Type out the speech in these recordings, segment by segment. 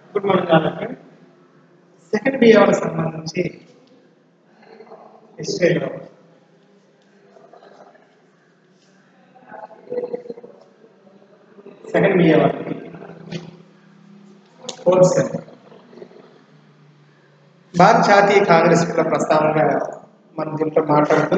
Good morning కాబట్టి second బిఏకి సంబంధించి హిస్టరీలో సెకండ్ బిఏ వాళ్ళకి ఫోర్త్ సెమ్ భారత జాతీయ కాంగ్రెస్ కూడా ప్రస్తావనగా మనం దీంట్లో మాట్లాడుతూ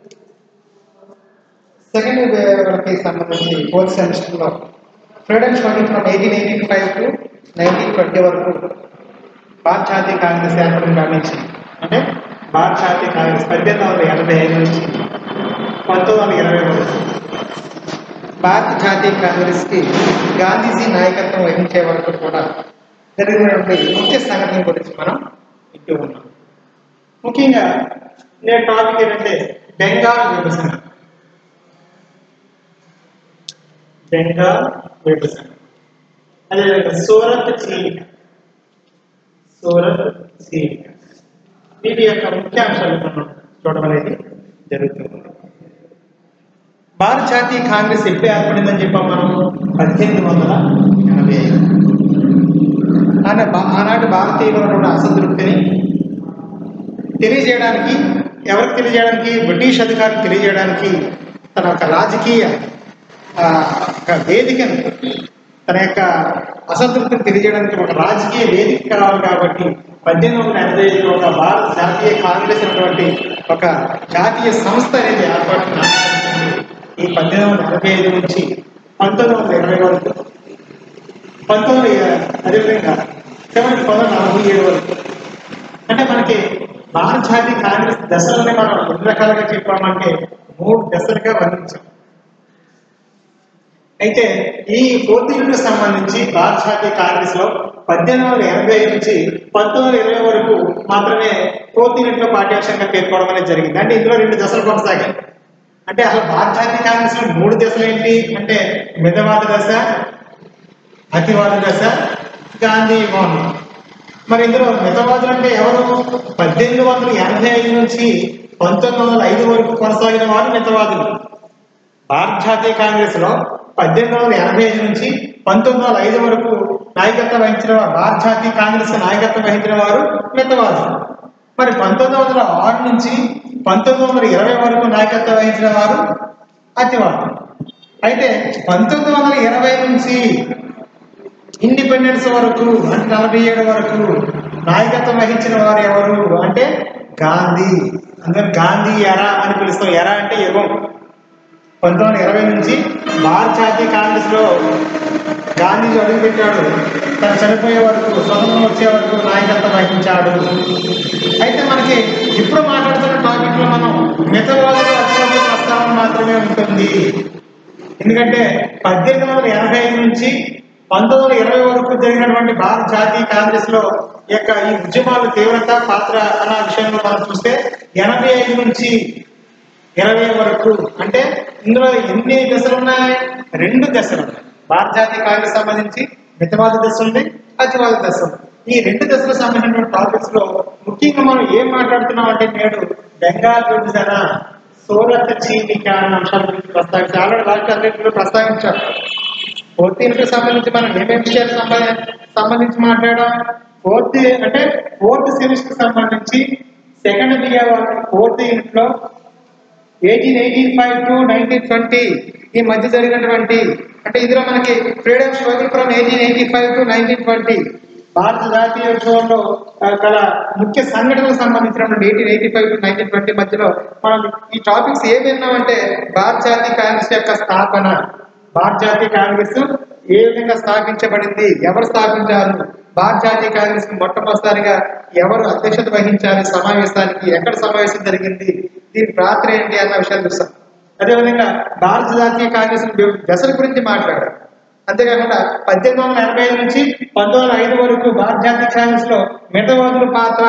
సెకండ్ వాళ్ళకి సంబంధించి ఫోర్త్ సెమిస్టర్లో freedom struggle from eighteen eighteen five to nineteen twenty వరకు భారత జాతీయ కాంగ్రెస్ ఏర్పడిన కాడి నుంచి అంటే భారత జాతీయ కాంగ్రెస్ పద్దెనిమిది వందల ఎనభై ఐదు నుంచి పంతొమ్మిది వందల ఇరవై వరకు భారత జాతీయ కాంగ్రెస్కి గాంధీజీ నాయకత్వం వహించే వరకు కూడా జరిగినటువంటి ముఖ్య సంఘటన గురించి మనం వింటూ ఉన్నాం ముఖ్యంగా నేను టాపిక్ ఏంటంటే బెంగాల్ విభజన బెంగాల్ విభజన అదేవిధంగా సూరత్ చీలిక సూరత్ చీలిక వీటి యొక్క ముఖ్యాంశాలు మనం చూడడం అనేది జరుగుతుంది భారత జాతీయ కాంగ్రెస్ ఎప్పుడు ఏర్పడిందని చెప్పాం మనం పద్దెనిమిది వందల ఎనభై ఐదు ఆన ఆనాటి భారతీయులు ఉన్నటువంటి అసంతృప్తిని తెలియజేయడానికి ఎవరికి తెలియజేయడానికి బ్రిటిష్ అధికారులకు తెలియజేయడానికి తన యొక్క రాజకీయ ఆ, ఒక వేదికను తన యొక్క అసంతృప్తిని తెలియజేయడానికి ఒక రాజకీయ వేదిక కావాలి కాబట్టి పద్దెనిమిది వందల ఎనభై ఐదులో ఒక భారత జాతీయ కాంగ్రెస్ అనేటువంటి ఒక జాతీయ సంస్థ అనేది ఏర్పడుతున్న ఈ పద్దెనిమిది వందల ఎనభై ఐదు నుంచి పంతొమ్మిది వందల ఇరవై వరకు పంతొమ్మిది అదేవిధంగా చివరికి పంతొమ్మిది నలభై ఏడు వరకు అంటే మనకి భారత జాతీయ కాంగ్రెస్ దశలని మనం రెండు రకాలుగా చెప్పామంటే మూడు దశలుగా వర్ణించాం అయితే ఈ ఫోర్త్ యూనిట్ సంబంధించి భారత జాతీయ కాంగ్రెస్ లో పద్దెనిమిది వందల ఎనభై ఐదు నుంచి పంతొమ్మిది వందల ఇరవై వరకు మాత్రమే ఫోర్త్ యూనిట్ లో పాఠ్యాంశంగా పేర్కోవడం అనేది జరిగింది అంటే ఇందులో రెండు దశలు కొనసాగాయి అంటే అసలు భారత జాతీయ కాంగ్రెస్ లో మూడు దశలు ఏంటి అంటే మితవాద దశ అతివాద దశ గాంధీ మౌనం మరి ఇందులో మితవాదులు అంటే ఎవరు పద్దెనిమిది వందల ఎనభై ఐదు నుంచి పంతొమ్మిది వందల ఐదు వరకు కొనసాగిన వారు మితవాదులు భారత జాతీయ కాంగ్రెస్ లో పద్దెనిమిది వందల ఎనభై ఐదు నుంచి పంతొమ్మిది వందల ఐదు వరకు నాయకత్వం వహించిన వారు భారత జాతీయ కాంగ్రెస్ నాయకత్వం వహించిన వారు మితవాదులు మరి పంతొమ్మిది వందల ఆరు నుంచి పంతొమ్మిది వందల ఇరవై వరకు నాయకత్వం వహించిన వారు అతివాదులు అయితే పంతొమ్మిది వందల ఇరవై నుంచి ఇండిపెండెన్స్ వరకు అంటే నలభై ఏడు వరకు నాయకత్వం వహించిన వారు ఎవరు అంటే గాంధీ అందరు గాంధీ ఎరా అని పిలుస్తాం ఎరా అంటే యుగం పంతొమ్మిది వందల ఇరవై నుంచి భారత జాతీయ కాంగ్రెస్ లో గాంధీజీ అడుగుపెట్టాడు తను చనిపోయే వరకు స్వతంత్రం వచ్చే వరకు నాయకత్వం వహించాడు అయితే మనకి ఇప్పుడు మాట్లాడుతున్న టాపిక్ లో మనం మితవాదులు అతివాదుల ప్రస్తావన మాత్రమే ఉంటుంది ఎందుకంటే పద్దెనిమిది వందల ఎనభై ఐదు నుంచి పంతొమ్మిది వందల ఇరవై వరకు జరిగినటువంటి భారత జాతీయ కాంగ్రెస్ లో ఈ యొక్క ఈ ఉద్యమాల తీవ్రత పాత్ర అన్న విషయంలో మనం చూస్తే ఎనభై ఐదు నుంచి ఇరవై వరకు అంటే ఇందులో ఎన్ని దశలు ఉన్నాయి రెండు దశలు ఉన్నాయి భారత జాతీయ కాంగ్రెస్ సంబంధించి మితవాద దశ ఉంది అతివాద దశ ఉంది ఈ రెండు దశలకు సంబంధించిన టాపిక్స్ లో ముఖ్యంగా మనం ఏం మాట్లాడుతున్నాం అంటే నేడు బెంగాల్ విభజన సూరత్ చీలిక అన్న అంశాల గురించి ప్రస్తావించి ఆల్రెడీ లాస్ట్ అన్నింటిలో ప్రస్తావించారు ఫోర్త్ యూనిట్ సంబంధించి మనం ఏమేమి విషయాలు సంబంధ సంబంధించి మాట్లాడాం ఫోర్త్ అంటే ఫోర్త్ సెమిస్టర్ సంబంధించి సెకండ్ బిఏ ఫోర్త్ యూనిట్ లో eighteen eighteen five to nineteen twenty ఈ మధ్య జరిగినటువంటి అంటే ఇందులో మనకి freedom struggle from eighteen eighty five to nineteen twenty భారత జాతీయ ఉత్సవంలో ఆ, గల ముఖ్య సంఘటనలకు సంబంధించినటువంటి eighteen eighty five to nineteen twenty మధ్యలో మనం ఈ టాపిక్స్ ఏం విన్నామంటే భారత జాతీయ కాంగ్రెస్ యొక్క స్థాపన భారత జాతీయ కాంగ్రెస్ ఏ విధంగా స్థాపించబడింది ఎవరు స్థాపించారు భారత జాతీయ కాంగ్రెస్ కి మొట్టమొదటిసారిగా ఎవరు అధ్యక్షత వహించారు సమావేశానికి ఎక్కడ సమావేశం జరిగింది దీని పాత్ర ఏంటి అన్న విషయాలు చూస్తాం అదేవిధంగా భారత జాతీయ కాంగ్రెస్ దశల గురించి మాట్లాడారు అంతేకాకుండా పద్దెనిమిది వందల ఎనభై ఐదు నుంచి పంతొమ్మిది వందల ఐదు వరకు భారత జాతీయ కాంగ్రెస్ లో మితవాదుల పాత్ర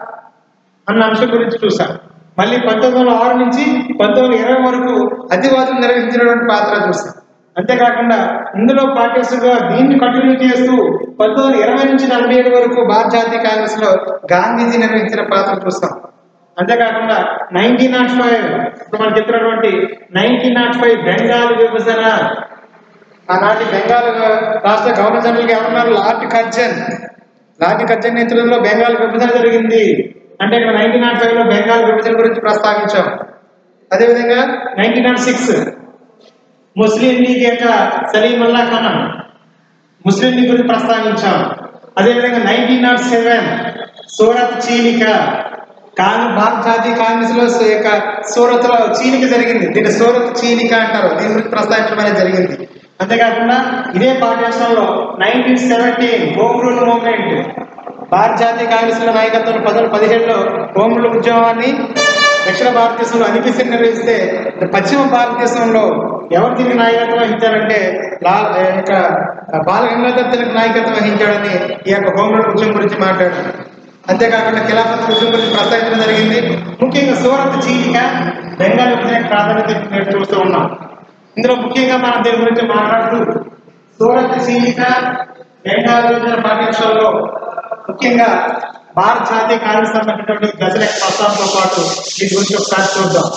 అన్న అంశం గురించి చూసాం మళ్ళీ పంతొమ్మిది వందల ఆరు నుంచి పంతొమ్మిది వందల ఇరవై వరకు అతివాదులు నిర్వహించినటువంటి పాత్ర చూసాం అంతేకాకుండా ఇందులో పార్టీస్గా దీన్ని కంటిన్యూ చేస్తూ పంతొమ్మిది వందల ఇరవై నుంచి నలభై ఏడు వరకు భారత జాతీయ కాంగ్రెస్ లో గాంధీజీ నిర్వహించిన పాత్ర చూస్తాం అంతేకాకుండా నైన్టీన్ నాట్ ఫైవ్ ఇప్పుడు మనం చెప్పినటువంటి నైన్టీన్ నాట్ ఫైవ్ బెంగాల్ విభజన ఆనాటి బెంగాల్ రాష్ట్ర గవర్నర్ జనరల్ గా ఎవరున్నారు లార్డ్ కర్జన్ లాటి కచ్చన్ నేతృత్వంలో బెంగాల్ విభజన జరిగింది అంటే ఇక్కడ నైన్టీన్ నాట్ ఫైవ్ లో బెంగాల్ విభజన గురించి ప్రస్తావించాం అదేవిధంగా nineteen nought six Muslim League యొక్క సలీముల్లా ఖాన్ ముస్లిం లీగ్ గురించి ప్రస్తావించాం అదేవిధంగా నైన్టీన్ నాట్ సెవెన్ సూరత్ చీలిక కాంగ్రెస్ భారత జాతీయ కాంగ్రెస్ లో సు- యొక్క సూరత్ లో చీలిక జరిగింది దీన్ని సూరత్ చీలిక అంటారు దీని గురించి ప్రస్తావించడం అనేది జరిగింది అంతేకాకుండా ఇదే పాఠ్యాంశంలో nineteen seventeen home rule movement భారత జాతీయ కాంగ్రెస్ లో నాయకత్వం పంతొమ్మిది పదిహేడులో హోమ్ రూల్ ఉద్యమాన్ని దక్షిణ భారతదేశంలో అనిపిసి నిర్వహిస్తే పశ్చిమ భారతదేశంలో ఎవరు దీనికి నాయకత్వం వహించారంటే లా ఈ యొక్క బాల గంగాధర్ తిలక్ నాయకత్వం వహించాడని ఈ యొక్క హోంరూల్ ఉద్యమం గురించి మాట్లాడారు అంతేకాకుండా ఖిలాఫత్ ఉద్యమం గురించి ప్రస్తావించడం జరిగింది ముఖ్యంగా సూరత్ చీలిక బెంగాల్ విభజనకు ప్రాధాన్యత మేము చూస్తూ ఉన్నాం ఇందులో ముఖ్యంగా మనం దీని గురించి మాట్లాడుతూ సూరత్ చీలిక బెంగాల్ విభజన పాఠ్యాంశాల్లో ముఖ్యంగా భారత జాతీయ కాంగ్రెస్ సంబంధించినటువంటి దశల ప్రస్తావనతో పాటు దీని గురించి ఒకసారి చూద్దాం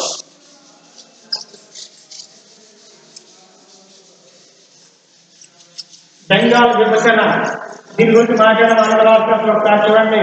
బెంగాల్ విభజన దీని గురించి మాట్లాడిన ఆంధ్ర రాష్ట్రంలో ఒకసారి చూడండి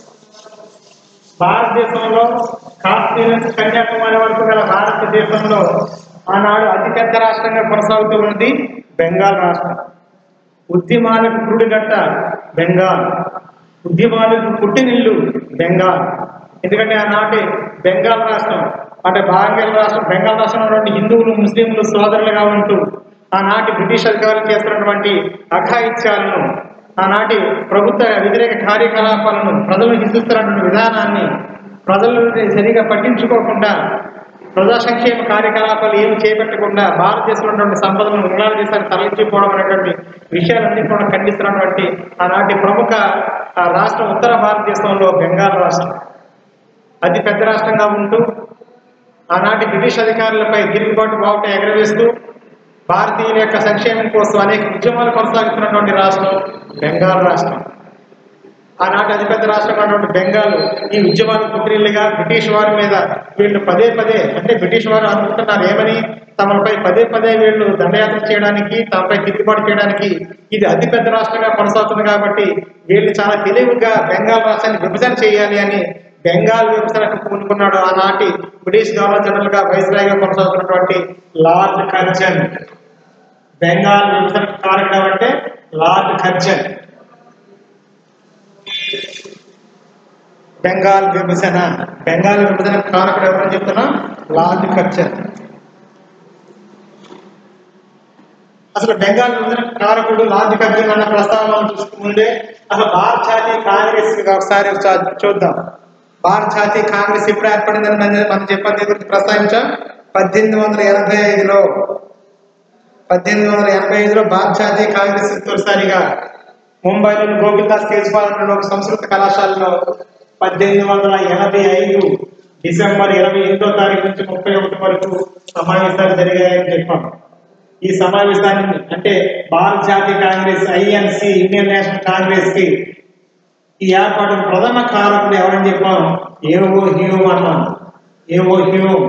భారతదేశంలో కాశ్మీర్ నుంచి కన్యాకుమారి వరకు గల భారతదేశంలో ఆనాడు అతిపెద్ద రాష్ట్రంగా కొనసాగుతూ ఉంది బెంగాల్ రాష్ట్రం ఉద్యమాలకు పురుడుగట్ట బెంగాల్ ఉద్యమాలకు పుట్టినిల్లు బెంగాల్ ఎందుకంటే ఆనాటి బెంగాల్ రాష్ట్రం అంటే బాంగాల్ రాష్ట్రం బెంగాల్ రాష్ట్రంలో ఉన్నటువంటి హిందువులు ముస్లింలు సోదరులుగా ఉంటూ ఆనాటి బ్రిటిష్ అధికారులు చేస్తున్నటువంటి అఘాయిత్యాలను ఆనాటి ప్రభుత్వ వ్యతిరేక కార్యకలాపాలను ప్రజలు హింసిస్తున్నటువంటి విధానాన్ని ప్రజలను సరిగా పట్టించుకోకుండా ప్రజా సంక్షేమ కార్యకలాపాలు ఏమి చేపట్టకుండా భారతదేశంలో ఉన్నటువంటి సంపదను ఇంగ్లాండ్ దేశానికి తరలించిపోవడం అనేటువంటి విషయాలన్నీ కూడా ఖండిస్తున్నటువంటి ఆనాటి ప్రముఖ ఆ, రాష్ట్రం ఉత్తర భారతదేశంలో బెంగాల్ రాష్ట్రం అతి పెద్ద రాష్ట్రంగా ఉంటూ ఆనాటి బ్రిటిష్ అధికారులపై తిరుగుబాటు బావుట ఎగరవేస్తూ భారతీయుల యొక్క సంక్షేమం కోసం అనేక ఉద్యమాలు కొనసాగుతున్నటువంటి రాష్ట్రం బెంగాల్ రాష్ట్రం ఆనాటి అతిపెద్ద రాష్ట్రంగా ఉన్నటువంటి బెంగాల్ ఈ ఉద్యమాలు పుట్టినీళ్ళుగా బ్రిటిష్ వారి మీద వీళ్ళు పదే పదే అంటే బ్రిటిష్ వారు అనుకుంటున్నారు ఏమని తమపై పదే పదే వీళ్ళు దండయాత్ర చేయడానికి తమపై తిరుగుబాటు చేయడానికి ఇది అతిపెద్ద రాష్ట్రంగా కొనసాగుతుంది కాబట్టి వీళ్ళు చాలా తెలివిగా బెంగాల్ రాష్ట్రాన్ని విభజన చేయాలి అని బెంగాల్ విభజనకు పూనుకున్నాడు ఆనాటి బ్రిటిష్ గవర్నర్ జనరల్ గా వైస్రాయ్గా కొనసాగుతున్నటువంటి లార్డ్ కర్జన్ బెంగాల్ విభజన కారకుడు అంటే లార్డ్ కర్జన్ బెంగాల్ విభజన బెంగాల్ విభజన కారకుడు ఎవరని చెప్తున్నా లార్డ్ కర్జన్ అసలు బెంగాల్ విభజన కారకుడు లార్డ్ కర్జన్ అన్న ప్రస్తావన మనం చూసుకుంటే అసలు భారత జాతీయ కాంగ్రెస్ ఒకసారి చూ- చూద్దాం భారత జాతీయ కాంగ్రెస్ ఎప్పుడు ఏర్పడిందని మనం మనం చెప్పని దీని గురించి ప్రస్తావించాం పద్దెనిమిది వందల ఎనభై ఐదులో పద్దెనిమిది వందల ఎనభై ఐదులో భారత జాతీయ కాంగ్రెస్ తొలిసారిగా ముంబైలోని గోకుల్దాస్ కేజ్పాల్ అనే ఒక సంస్కృత కళాశాలలో పద్దెనిమిది వందల ఎనభై ఐదు డిసెంబర్ ఇరవై ఎనిమిదో తారీఖు నుంచి ముప్పై ఒకటి వరకు సమావేశాలు జరిగాయని చెప్పాం ఈ సమావేశాన్ని అంటే భారత జాతీయ కాంగ్రెస్ ఐఎన్సి ఇండియన్ నేషనల్ కాంగ్రెస్ కి ఈ ఏర్పాటు ప్రథమ కారకుడు ఎవరని చెప్పాం ఏవో హ్యూమ్ అన్నాం ఏవో హ్యూమ్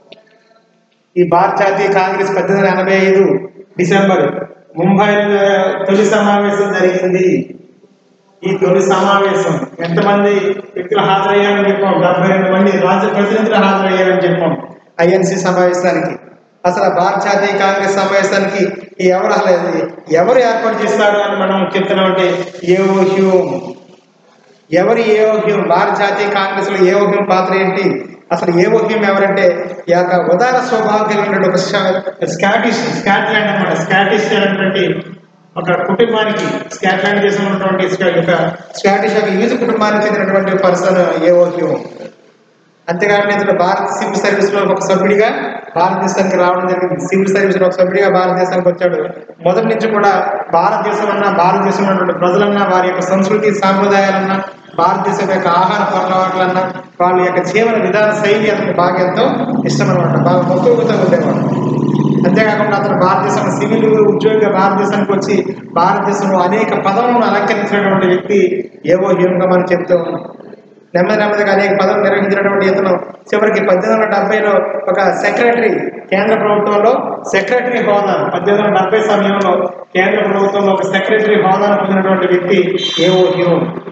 ఈ భారత జాతీయ కాంగ్రెస్ పద్దెనిమిది వందల ఎనభై ఐదు డిసెంబర్ ముంబైలో తొలి సమావేశం జరిగింది ఈ తొలి సమావేశం ఎంతమంది వ్యక్తులు హాజరయ్యారని చెప్పాం డెబ్బై రెండు మంది రాజ్య ప్రతినిధులు హాజరయ్యారని చెప్పాం ఐఎన్సి సమావేశానికి అసలు ఆ భారత జాతీయ కాంగ్రెస్ సమావేశానికి ఈ ఎవరు అసలు ఇది ఎవరు ఏర్పాటు చేస్తారు అని మనం చెప్తున్నాం అంటే ఏవో హ్యూమ్ ఎవరు ఏ ఓహ్యం భారత జాతీయ కాంగ్రెస్ లో ఏ ఓహ్యం పాత్ర ఏంటి అసలు ఏ ఓహ్యం ఎవరంటే ఈ యొక్క ఉదార స్వభావం కలిగినటువంటి ఒక స్కా- స్కాటిష్ స్కాట్లాండ్ అన్నమాట స్కాటిష్ అనేటువంటి ఒక కుటుంబానికి స్కాట్లాండ్ దేశంలో ఉన్నటువంటి స్కా- ఒక స్కాటిష్ ఒక యూజ్ కుటుంబానికి చెందినటువంటి పర్సన్ ఏ ఓహ్యం అంతేకాకుండా ఇతను భారత సివిల్ సర్వీస్ లో ఒక సభ్యుడిగా భారతదేశానికి రావడం జరిగింది సివిల్ సర్వీస్ లో ఒక సభ్యుడిగా భారతదేశానికి వచ్చాడు మొదటి నుంచి కూడా భారతదేశం అన్న భారతదేశంలో ఉన్నటువంటి ప్రజలన్నా వారి యొక్క సంస్కృతి సాంప్రదాయాలన్నా భారతదేశం యొక్క ఆహార అలవాట్లన్నా వాళ్ళ యొక్క జీవన విధాన శైలి అతనికి బాగా ఎంతో ఇష్టం అనమాట బాగా మక్కువతో ఉండేవాడు అంతేకాకుండా అతను భారతదేశంలో సివిల్ ఉద్యోగిగా భారతదేశానికి వచ్చి భారతదేశంలో అనేక పదవులను అలంకరించినటువంటి వ్యక్తి ఏవో హీనంగా మనం చెప్తూ ఉన్నాం నెమ్మది నెమ్మదిగా అనేక పదవులు నిర్వహించినటువంటి ఇతను చివరికి పద్దెనిమిది వందల డెబ్బైలో ఒక సెక్రటరీ కేంద్ర ప్రభుత్వంలో సెక్రటరీ హోదా పద్దెనిమిది వందల డెబ్బై సమయంలో కేంద్ర ప్రభుత్వంలో ఒక సెక్రటరీ హోదాను పొందినటువంటి వ్యక్తి ఏవో హ్యూమ్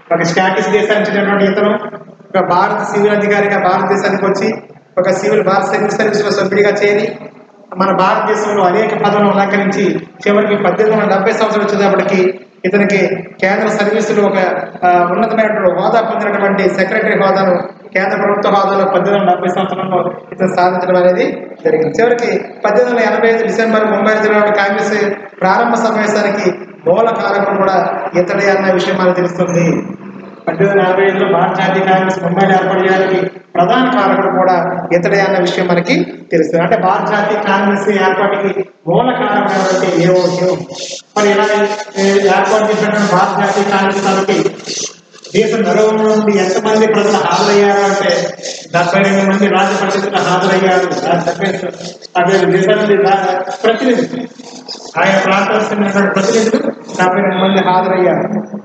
ఒక స్టాటిస్ దేశానికి చెందినటువంటి ఇతను ఒక భారత సివిల్ అధికారిగా భారతదేశానికి వచ్చి ఒక సివిల్ భారత సివిల్ సర్వీస్ లో సభ్యుడిగా చేరి మన భారతదేశంలో అనేక పదవులను అలంకరించి చివరికి పద్దెనిమిది వందల డెబ్బై సంవత్సరం వచ్చేటప్పటికి ఇతనికి కేంద్ర సర్వీసులు ఒక ఆ, ఉన్నతమైనటువంటి హోదా పొందినటువంటి సెక్రటరీ హోదాను కేంద్ర ప్రభుత్వ హోదాలో పద్దెనిమిది వందల డెబ్బై సంవత్సరంలో ఇతను సాధించడం అనేది జరిగింది చివరికి పద్దెనిమిది వందల ఎనభై ఐదు డిసెంబర్ ముంబై జరిగిన కాంగ్రెస్ ప్రారంభ సమావేశానికి మూల కారకుడు కూడా ఇతడే అన్న విషయం మనకు తెలుస్తుంది పద్దెనిమిది వందల ఎనభై ఐదులో భారత జాతీయ కాంగ్రెస్ ముంబైలో ఏర్పాటు చేయడానికి ప్రధాన కారకుడు కూడా ఇతడే అన్న విషయం మనకి తెలుస్తుంది అంటే భారత జాతీయ కాంగ్రెస్ ఏర్పాటుకి మూల కారణం ఎవరంటే ఏ ఓటు మరి ఇలా ఏ, ఏర్పాటు చేసినటువంటి భారత జాతీయ కాంగ్రెస్ సభకి దేశం నలుగురు నుండి ఎంతమంది ప్రజలు హాజరయ్యారు అంటే డెబ్బై రెండు మంది రాజ్య పరిషత్తులు హాజరయ్యారు డెబ్బై అదే దేశానికి రా- ప్రతినిధులు ఆయన ప్రాంతాలకు చెందినటువంటి ప్రతినిధులు డెబ్బై రెండు మంది హాజరయ్యారు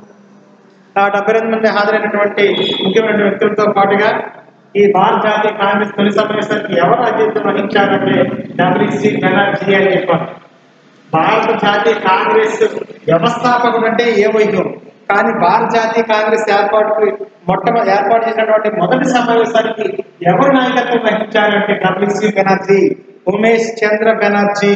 ఆ డెబ్బై రెండు మంది హాజరైనటువంటి ముఖ్యమైన వ్యక్తులతో పాటుగా ఈ భారత జాతీయ కాంగ్రెస్ తొలి సమావేశానికి ఎవరు అధ్యక్షత వహించారంటే డబ్ల్యూసి బెనర్జీ అని చెప్పారు భారత జాతీయ కాంగ్రెస్ వ్యవస్థాపకుడు అంటే ఏ వైద్యం కానీ భారత జాతీయ కాంగ్రెస్ ఏర్పాటుకు మొట్టమొదటి ఏర్పాటు చేసినటువంటి మొదటి సమావేశానికి ఎవరు నాయకత్వం వహించారంటే డబ్ల్యూసి బెనర్జీ ఉమేష్ చంద్ర బెనర్జీ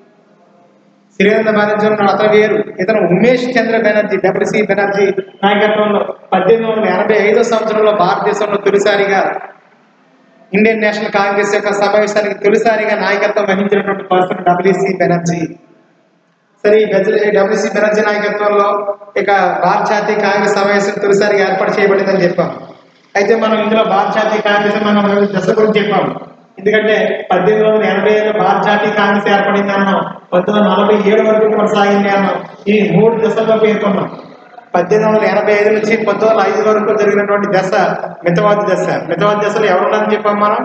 శ్రీరేంద్ర బెనర్జీ ఉన్న అతను వేరు ఇతను ఉమేష్ చంద్ర బెనర్జీ డబ్ల్యూసి బెనర్జీ నాయకత్వంలో పద్దెనిమిది వందల ఎనభై ఐదో సంవత్సరంలో భారతదేశంలో తొలిసారిగా ఇండియన్ నేషనల్ కాంగ్రెస్ యొక్క సమావేశానికి తొలిసారిగా నాయకత్వం వహించినటువంటి పర్సన్ డబ్ల్యూసి బెనర్జీ సరే ఈ డబ్ల్యూసి బెనర్జీ నాయకత్వంలో ఇక భారత జాతీయ కాంగ్రెస్ సమావేశం తొలిసారిగా ఏర్పాటు చేయబడిందని చెప్పాం అయితే మనం ఇందులో భారత జాతీయ కాంగ్రెస్ మనం వివిధ దశల గురించి చెప్పాం ఎందుకంటే పద్దెనిమిది వందల ఎనభై ఏడు భారత జాతీయ కాంగ్రెస్ ఏర్పడింది అన్నాం పంతొమ్మిది వందల నలభై ఏడు వరకు కొనసాగింది అన్నాం ఈ మూడు దశల్లో పేర్కొన్నాం పద్దెనిమిది వందల ఎనభై ఐదు నుంచి పంతొమ్మిది వందల ఐదు వరకు జరిగినటువంటి దశ మితవాది దశ మితవాది దశలో ఎవరున్నారని చెప్పాం మనం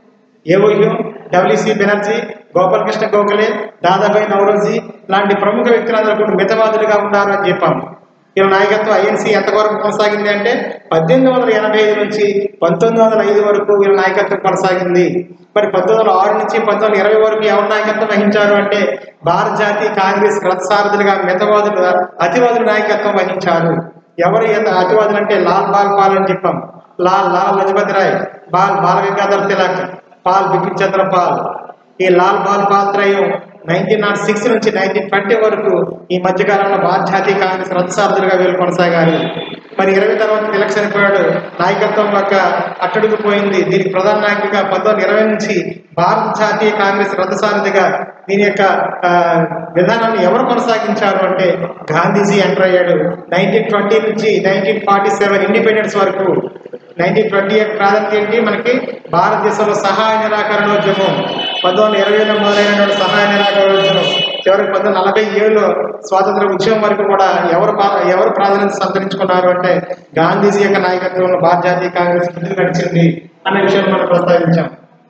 ఏఓయూ డబ్ల్యూసి బెనర్జీ గోపాలకృష్ణ గోఖలే దాదాబాయి నవరోజీ లాంటి ప్రముఖ వ్యక్తులందరూ కూడా మితవాదులుగా ఉన్నారు అని చెప్పాము వీళ్ళ నాయకత్వం ఐఎన్సీ ఎంతవరకు కొనసాగింది అంటే పద్దెనిమిది వందల ఎనభై ఐదు నుంచి పంతొమ్మిది వందల ఐదు వరకు వీళ్ళ నాయకత్వం కొనసాగింది మరి పంతొమ్మిది వందల ఆరు నుంచి పంతొమ్మిది వందల ఇరవై వరకు ఎవరు నాయకత్వం వహించారు అంటే భారత జాతీయ కాంగ్రెస్ రథసారథులుగా మితవాదులు అతివాదులు నాయకత్వం వహించారు ఎవరు ఈత అతివాదులు అంటే లాల్ బాల్ పాల్ అని చెప్పాం లాల్ లాల్ లజపతి రాయ్ బాల్ బాల గంగాధర్ తిలక్ పాల్ బిపిన్ చంద్ర పాల్ ఈ లాల్ బాల్ పాల్ త్రయం నైన్టీన్ నాట్ సిక్స్ నుంచి నైన్టీన్ ట్వంటీ వరకు ఈ మధ్యకాలంలో భారత జాతీయ కాంగ్రెస్ రథసారథులుగా వీళ్ళు కొనసాగారు మరి ఇరవై తర్వాత తిలక్ చనిపోయాడు నాయకత్వం యొక్క అట్టడుగు పోయింది దీనికి ప్రధాన నాయకుడిగా పంతొమ్మిది ఇరవై నుంచి భారత జాతీయ కాంగ్రెస్ రథసారథిగా దీని యొక్క ఆ, విధానాన్ని ఎవరు కొనసాగించారు అంటే గాంధీజీ ఎంటర్ అయ్యాడు నైన్టీన్ ట్వంటీ నుంచి నైన్టీన్ ఫార్టీ సెవెన్ ఇండిపెండెన్స్ వరకు నైన్టీన్ ట్వంటీ ఎయిట్ ప్రాధాన్యత ఏంటి మనకి భారతదేశంలో సహాయ నిరాకరణోద్యమం పంతొమ్మిది వందల ఇరవైలో మొదలైనటువంటి సహాయ నిరాకరణోద్యమం చివరికి పంతొమ్మిది వందల నలభై ఏడులో స్వాతంత్ర ఉద్యమం వరకు కూడా ఎవరు పా- ఎవరు ప్రాధాన్యత సంతరించుకున్నారు అంటే గాంధీజీ యొక్క నాయకత్వంలో భారత జాతీయ కాంగ్రెస్ ముందుకు నడిచింది అనే విషయాన్ని మనం ప్రస్తావించాం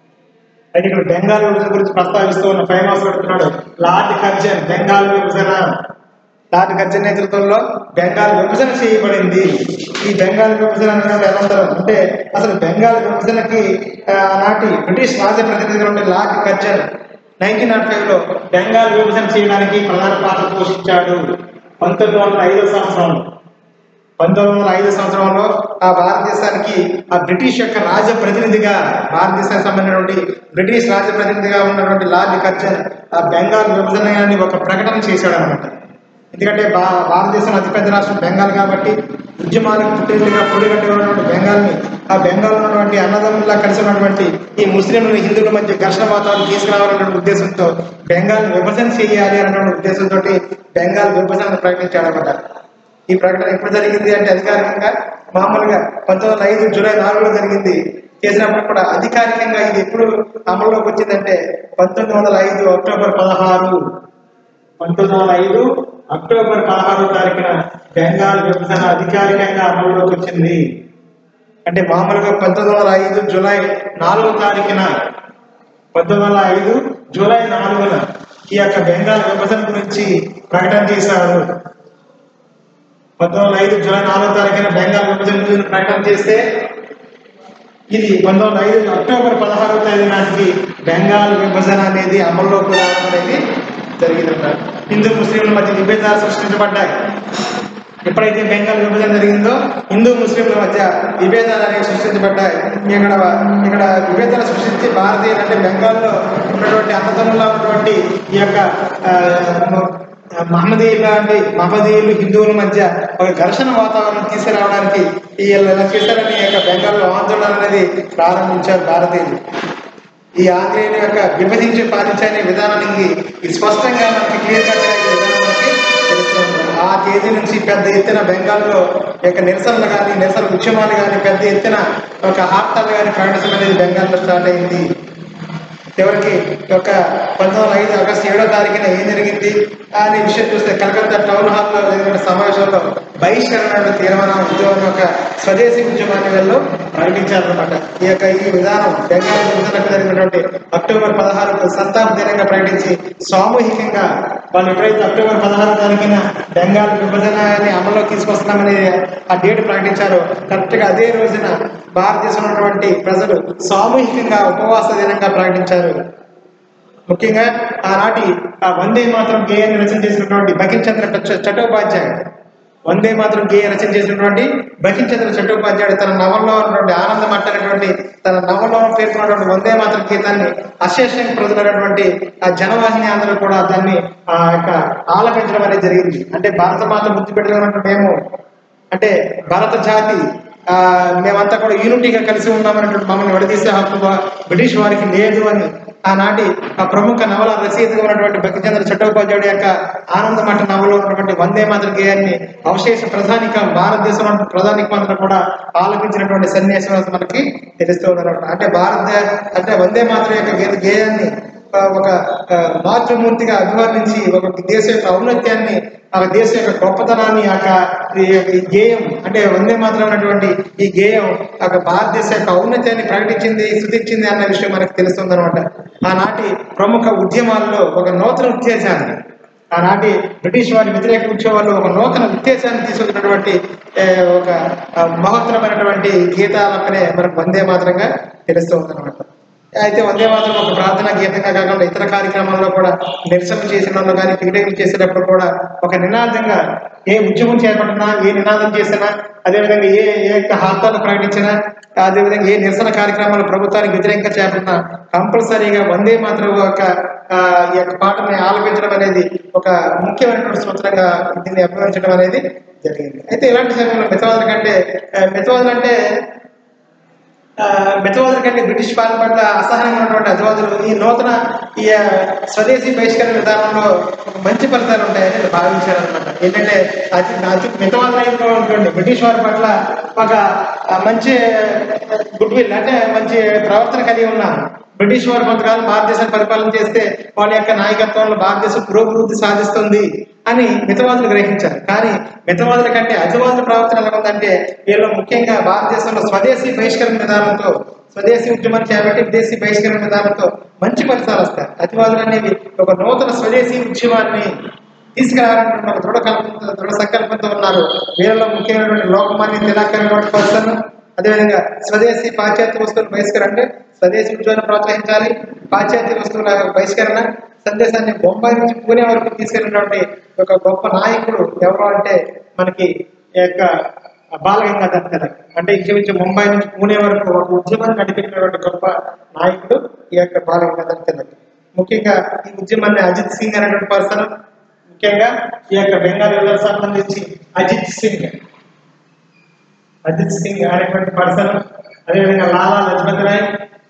అయితే ఇక్కడ బెంగాల్ విభజన గురించి ప్రస్తావిస్తూ ఉన్న ఫేమస్ పెడుతున్నాడు లార్డ్ కర్జన్ బెంగాల్ విభజన లార్డ్ కర్జన్ నేతృత్వంలో బెంగాల్ విభజన చేయబడింది ఈ బెంగాల్ విభజన అనేది అనంతరం అంటే అసలు బెంగాల్ విభజనకి ఆ, ఆనాటి బ్రిటిష్ రాజప్రతినిధిగా ఉండే Lord Curzon nineteen nought five లో బెంగాల్ విభజన చేయడానికి ప్రధాన పాత్ర పోషించాడు పంతొమ్మిది వందల ఐదో సంవత్సరంలో పంతొమ్మిది వందల ఐదు సంవత్సరంలో ఆ భారతదేశానికి ఆ బ్రిటిష్ యొక్క రాజ ప్రతినిధిగా భారతదేశానికి సంబంధించినటువంటి బ్రిటిష్ రాజ ప్రతినిధిగా ఉన్నటువంటి లార్డ్ కర్జన్ ఆ బెంగాల్ విభజనని ఒక ప్రకటన చేశాడు అనమాట ఎందుకంటే భా భారతదేశం అతిపెద్ద రాష్ట్రం బెంగాల్ కాబట్టి ఉద్యమాలకు పుట్టినట్టుగా పొడిగట్టి ఉన్నటువంటి బెంగాల్ని ఆ బెంగాల్ ఉన్నటువంటి అన్నదమ్ముల్లా కలిసి ఉన్నటువంటి ఈ ముస్లింలు హిందువుల మధ్య ఘర్షణ వాతావరణం తీసుకురావాలనే ఉద్దేశంతో బెంగాల్ విభజన చేయాలి అన్నటువంటి ఉద్దేశంతో బెంగాల్ విభజన ప్రకటించాడు అనమాట ఈ ప్రకటన ఎప్పుడు జరిగింది అంటే అధికారికంగా మామూలుగా పంతొమ్మిది వందల ఐదు జూలై నాలుగులో జరిగింది చేసినప్పుడు కూడా అధికారికంగా ఇది ఎప్పుడు అమల్లోకి వచ్చిందంటే పంతొమ్మిది వందల ఐదు అక్టోబర్ పదహారు పంతొమ్మిది వందల ఐదు అక్టోబర్ పదహారో తారీఖున బెంగాల్ విభజన అధికారికంగా అమల్లోకి వచ్చింది అంటే మామూలుగా పంతొమ్మిది వందల ఐదు జూలై నాలుగో తారీఖున పంతొమ్మిది వందల ఐదు జూలై నాలుగున ఈ యొక్క బెంగాల్ విభజన గురించి ప్రకటన చేశారు పంతొమ్మిది వందల ఐదు జూలై నాలుగో తారీఖున బెంగాల్ విభజన గురించి ప్రకటన చేస్తే ఇది పంతొమ్మిది వందల ఐదు అక్టోబర్ పదహారవ తేదీ నాటికి బెంగాల్ విభజన అనేది అమల్లోకి రావడం అనేది జరిగిందట హిందూ ముస్లింల మధ్య విభేదాలు సృష్టించబడ్డాయి ఎప్పుడైతే బెంగాల్ విభజన జరిగిందో హిందూ ముస్లింల మధ్య విభేదాలు అనేవి సృష్టించబడ్డాయి ఇక్కడ ఇక్కడ విభేదాలు సృష్టించి భారతీయులు అంటే బెంగాల్లో ఉన్నటువంటి అన్నదమ్ముల్లో ఉన్నటువంటి ఈ యొక్క ఆ, మహమ్మదీయులు లాంటి మహమ్మదీయులు హిందువుల మధ్య ఒక ఘర్షణ వాతావరణం తీసుకురావడానికి ఈ ఇలా చేశారని ఈ యొక్క బెంగాల్లో ఆందోళన అనేది ప్రారంభించారు భారతీయులు ఈ ఆంగ్లేయుల యొక్క విభజించి పాలించనే విధానానికి ఇది స్పష్టంగా మనకి క్లియర్ కట్ విధానం మనకి తెలుస్తుంది. ఆ తేదీ నుంచి పెద్ద ఎత్తున బెంగాల్లో ఈ యొక్క నిరసనలు కానీ నిరసన ఉద్యమాలు కానీ పెద్ద ఎత్తున ఒక హార్తాలు కానీ ప్రకటించడం అనేది బెంగాల్లో స్టార్ట్ అయింది చివరికి ఈ యొక్క పంతొమ్మిది వందల ఐదు ఆగస్టు ఏడో తారీఖున ఏం జరిగింది అనే విషయం చూస్తే కలకత్తా టౌన్ హాల్లో జరిగిన సమావేశంలో బహిష్కరణ తీర్మానం ఉద్యమం యొక్క స్వదేశీ ఉద్యమాన్ని వీళ్ళు ప్రకటించారనమాట ఈ యొక్క ఈ విధానం బెంగాల్ విభజనకు జరిగినటువంటి అక్టోబర్ పదహారు సంతాప దినంగా ప్రకటించి సామూహికంగా వాళ్ళు ఎప్పుడైతే అక్టోబర్ పదహారు తారీఖున బెంగాల్ విభజనని అమల్లో తీసుకొస్తున్నామని ఆ డేట్ ప్రకటించారో కరెక్ట్గా అదే రోజున భారతదేశంలో ఉన్నటువంటి ప్రజలు సామూహికంగా ఉపవాస దినంగా ప్రకటించారు ముఖ్యంగా ఆనాటి ఆ వందే మాత్రం గేయాన్ని రచన చేసినటువంటి బకించంద్ర చ- చట్టోపాధ్యాయుడు వందే మాత్రం గేయ రచన చేసినటువంటి బకించంద్ర చట్టోపాధ్యాయుడు తన నవల్లో ఉన్నటువంటి ఆనందం అట్టనటువంటి తన నవల్లో పేర్కొన్నటువంటి వందే మాత్రం గీతాన్ని అశేషంగా ప్రజలైనటువంటి ఆ జనవాహిని అందరూ కూడా దాన్ని ఆ యొక్క ఆలపించడం అనేది జరిగింది అంటే భారత మాత ముద్దు పెట్టుకున్నట్టు మేము అంటే భారత జాతి ఆ, మేమంతా కూడా యూనిటీగా కలిసి ఉన్నామన్నటువంటి మమ్మల్ని విడదీసే హక్కు వా- బ్రిటిష్ వారికి లేదు అని ఆనాటి ఆ ప్రముఖ నవల రచయితగా ఉన్నటువంటి బకిచంద్ర చట్టోపాధ్యాయుడు యొక్క ఆనందమఠ నవలో ఉన్నటువంటి వందే మాతృ గేయాన్ని అవశేష ప్రధానిక భారతదేశంలో ఉన్న ప్రధానిక మంత్రులు కూడా ఆలపించినటువంటి సన్యాసం మనకి తెలుస్తూ ఉన్నమాట అంటే భారత అంటే వందే మాతృ యొక్క గే- గేయాన్ని ఆ, ఒక ఆ, మాతృమూర్తిగా అభివర్ణించి ఒక దేశం యొక్క ఔన్నత్యాన్ని ఆ దేశం యొక్క గొప్పతనాన్ని ఆ యొక్క ఈ యొక్క ఈ గేయం అంటే వందే మాత్రం ఉన్నటువంటి ఈ గేయం ఆ యొక్క భారతదేశ యొక్క ఔన్నత్యాన్ని ప్రకటించింది స్థుతించింది అన్న విషయం మనకు తెలుస్తుంది అనమాట ఆనాటి ప్రముఖ ఉద్యమాల్లో ఒక నూతన ఉత్తేజాన్ని ఆనాటి బ్రిటిష్ వారి వ్యతిరేక ఉద్యమాల్లో ఒక నూతన ఉత్తేజాన్ని తీసుకున్నటువంటి ఏ, ఒక ఆ, మహత్తరమైనటువంటి గీతాలపనే మనకు వందే మాత్రంగా తెలుస్తూ ఉందన్నమాట అయితే వందే మాత్రం ఒక ప్రార్థనా గీతంగా కాకుండా ఇతర కార్యక్రమాల్లో కూడా నిరసన చేసినప్పుడు కానీ పికెటింగ్ చేసేటప్పుడు కూడా ఒక నినాదంగా ఏ ఉద్యమం చేపట్టినా ఏ నినాదం చేసినా అదేవిధంగా ఏ ఏ యొక్క హాతాలు ప్రకటించినా అదేవిధంగా ఏ నిరసన కార్యక్రమాలు ప్రభుత్వానికి వ్యతిరేకంగా చేపట్టినా కంపల్సరీగా వందే మాత్రం ఒక ఆ, ఈ యొక్క పాటని ఆలపించడం అనేది ఒక ముఖ్యమైనటువంటి సూత్రంగా దీన్ని అభివర్ణించడం అనేది జరిగింది అయితే ఇలాంటి సమయంలో మితవాదుల కంటే ఆ, మితవాదులు అంటే ఆ, మితవాదుల కంటే బ్రిటిష్ పాలన పట్ల అసహనంగా ఉన్నటువంటి అజవాదులు ఈ నూతన ఈ ఆ, స్వదేశీ బహిష్కరణ విధానంలో ఒక మంచి ఫలితాలు ఉంటాయని భావించారనమాట ఏంటంటే అతి అతి మితవాదులు ఉంటుంది బ్రిటిష్ వారి పట్ల ఒక ఆ, మంచి గుడ్ విల్ అంటే మంచి ప్రవర్తన కలిగి ఉన్న బ్రిటిష్ వారు కొంతకాలం భారతదేశాన్ని పరిపాలన చేస్తే వాళ్ళ యొక్క నాయకత్వంలో భారతదేశం పురోభివృద్ధి సాధిస్తుంది అని మితవాదులు గ్రహించారు కానీ మితవాదుల కంటే అతివాదుల ప్రవర్తన ఎలా ఉందంటే వీళ్ళు ముఖ్యంగా భారతదేశంలో స్వదేశీ బహిష్కరణ విధానంతో స్వదేశీ ఉద్యమం చేపట్టి విదేశీ బహిష్కరణ విధానంతో మంచి ఫలితాలు వస్తాయి అతివాదులు అనేవి ఒక నూతన స్వదేశీ ఉద్యమాన్ని తీసుకురావాలన్నటువంటి ఒక దృఢ కల్పంతో దృఢ సంకల్పంతో ఉన్నారు వీళ్ళలో ముఖ్యమైనటువంటి లోకమాన్య తిలకమైనటువంటి పర్సన్ అదేవిధంగా స్వదేశీ పాశ్చాత్య వస్తువుల బహిష్కరణ అంటే స్వదేశీ ఉద్యోగాన్ని ప్రోత్సహించాలి పాశ్చాత్య వస్తువుల బహిష్కరణ సందేశాన్ని బొంబాయి నుంచి పూణే వరకు తీసుకెళ్ళినటువంటి ఒక గొప్ప నాయకుడు ఎవరు అంటే మనకి ఈ యొక్క బాలగంగాధర్ తిలక్ అంటే ఇంచుమించు ముంబై నుంచి పూణే వరకు ఒక ఉద్యమాన్ని నడిపించినటువంటి గొప్ప నాయకుడు ఈ యొక్క బాలగంగాధర్ తిలక్ ముఖ్యంగా ఈ ఉద్యమాన్ని అజిత్ సింగ్ అనేటువంటి పర్సన్ ముఖ్యంగా ఈ యొక్క బెంగాల్ జిల్లాకు సంబంధించి అజిత్ సింగ్ అజిత్ సింగ్ అనేటువంటి పర్సన్ అదేవిధంగా లాలా లజపతి రాయ్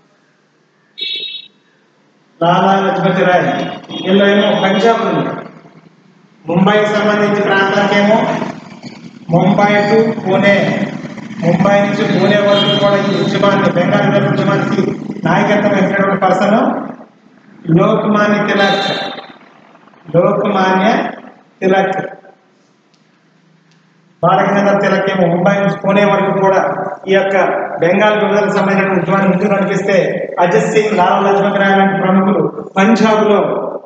లాలా లజపతి రాయ్ వీళ్ళు ఏమో పంజాబ్ నుండి ముంబైకి సంబంధించి ప్రాంతానికేమో ముంబై టు పూణే ముంబై నుంచి పూణే వరకు కూడా ఈ ఉద్యమాన్ని బెంగాల్ జిల్లా ఉద్యమానికి నాయకత్వం వహించినటువంటి పర్సన్ లోకమాన్య తిలక్ లోకమాన్య తిలక్ బాలగంగాధర తిలక్ ఏమో ముంబై నుంచి పూణే వరకు కూడా ఈ యొక్క బెంగాల్ విభజనకు సంబంధించిన ఉద్యమాన్ని ముందుకు నడిపిస్తే అజిత్ సింగ్ లాలా లజపత్ రాయ్ లాంటి ప్రముఖులు పంజాబ్ లో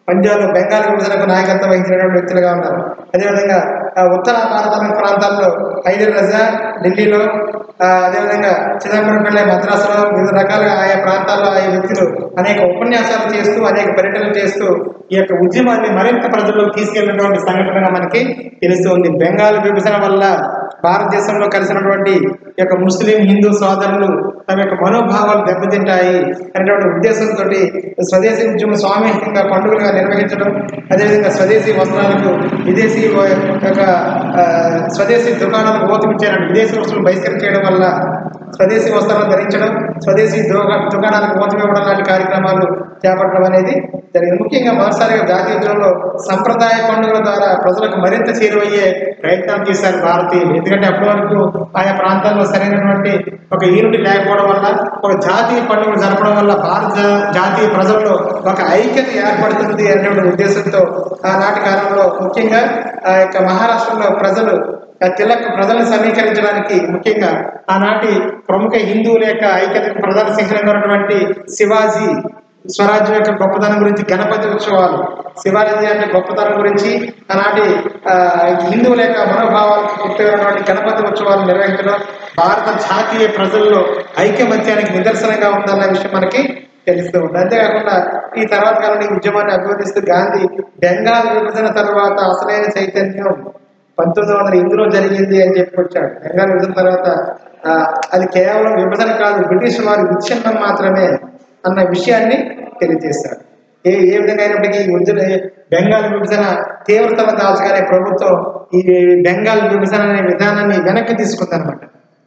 పంజాబ్ బెంగాల్ విభజనకు నాయకత్వం వహించినటువంటి వ్యక్తులుగా ఉన్నారు అదేవిధంగా ఆ, ఉత్తర భారత ప్రాంతాల్లో హైదర్ రజా ఢిల్లీలో ఆ, అదేవిధంగా చిదంబరంపల్లి మద్రాసులో వివిధ రకాలుగా ఆయా ప్రాంతాల్లో ఆయా వ్యక్తులు అనేక ఉపన్యాసాలు చేస్తూ అనేక పర్యటనలు చేస్తూ ఈ యొక్క ఉద్యమాన్ని మరింత ప్రజల్లోకి తీసుకెళ్ళినటువంటి సంఘటనగా మనకి తెలుస్తుంది బెంగాల్ విభజన వల్ల భారతదేశంలో కలిసినటువంటి ఈ యొక్క ముస్లిం హిందూ సోదరులు తమ యొక్క మనోభావాలు దెబ్బతింటాయి అనేటువంటి ఉద్దేశంతో స్వదేశీ ఉద్యమం స్వామికంగా పండుగలుగా నిర్వహించడం అదేవిధంగా స్వదేశీ వస్త్రాలకు విదేశీ వ- యొక్క ఆ, స్వదేశీ దుకాణాలకు ఓతమిచ్చారంటే విదేశీ వస్తువులు బహిష్కరించడం వల్ల స్వదేశీ వస్త్రాలను ధరించడం స్వదేశీ దుకా- దుకాణాలకు ఓతం ఇవ్వడం లాంటి కార్యక్రమాలు చేపట్టడం అనేది జరిగింది ముఖ్యంగా మొదటిసారిగా జాతీయ ఉద్యమంలో సంప్రదాయ పండుగల ద్వారా ప్రజలకు మరింత చేరువయ్యే ప్రయత్నం చేశారు భారతీయులు ఎందుకంటే అప్పటి వరకు ఆయా ప్రాంతాల్లో సరైనటువంటి ఒక యూనిటీ లేకపోవడం వల్ల ఒక జాతీయ పండుగలు జరపడం వల్ల భారత జాతీయ ప్రజల్లో ఒక ఐక్యత ఏర్పడుతుంది అనేటువంటి ఉద్దేశంతో ఆనాటి కాలంలో ముఖ్యంగా ఆ యొక్క మహారాష్ట్రలో ప్రజలు ఆ తిలక్ ప్రజలను సమీకరించడానికి ముఖ్యంగా ఆనాటి ప్రముఖ హిందువుల యొక్క ఐక్యతకు ప్రధాన శిఖరంగా ఉన్నటువంటి శివాజీ స్వరాజ్యం యొక్క గొప్పతనం గురించి గణపతి ఉత్సవాలు శివాజీ అంటే గొప్పతనం గురించి ఆనాటి ఆ, హిందువుల యొక్క మనోభావాలకు గుర్తున్నటువంటి గణపతి ఉత్సవాలు నిర్వహించడం భారత జాతీయ ప్రజల్లో ఐక్యమత్యానికి నిదర్శనంగా ఉందన్న విషయం మనకి తెలుస్తూ ఉంది అంతేకాకుండా ఈ తర్వాత కాలంలో ఈ ఉద్యమాన్ని అభివర్ణిస్తూ గాంధీ బెంగాల్ విభజన తర్వాత అసలైన చైతన్యం పంతొమ్మిది వందల ఇందులో జరిగింది అని చెప్పుకొచ్చాడు బెంగాల్ విభజన తర్వాత ఆ, అది కేవలం విభజన కాదు బ్రిటిష్ వారి విచ్ఛిన్నం మాత్రమే అన్న విషయాన్ని తెలియజేశాడు ఏ ఏ విధంగా అయినప్పటికీ ఈ ఉద్యమ బెంగాల్ విభజన తీవ్రతను దాల్చగానే ప్రభుత్వం ఈ బెంగాల్ విభజన అనే విధానాన్ని వెనక్కి తీసుకుందనమాట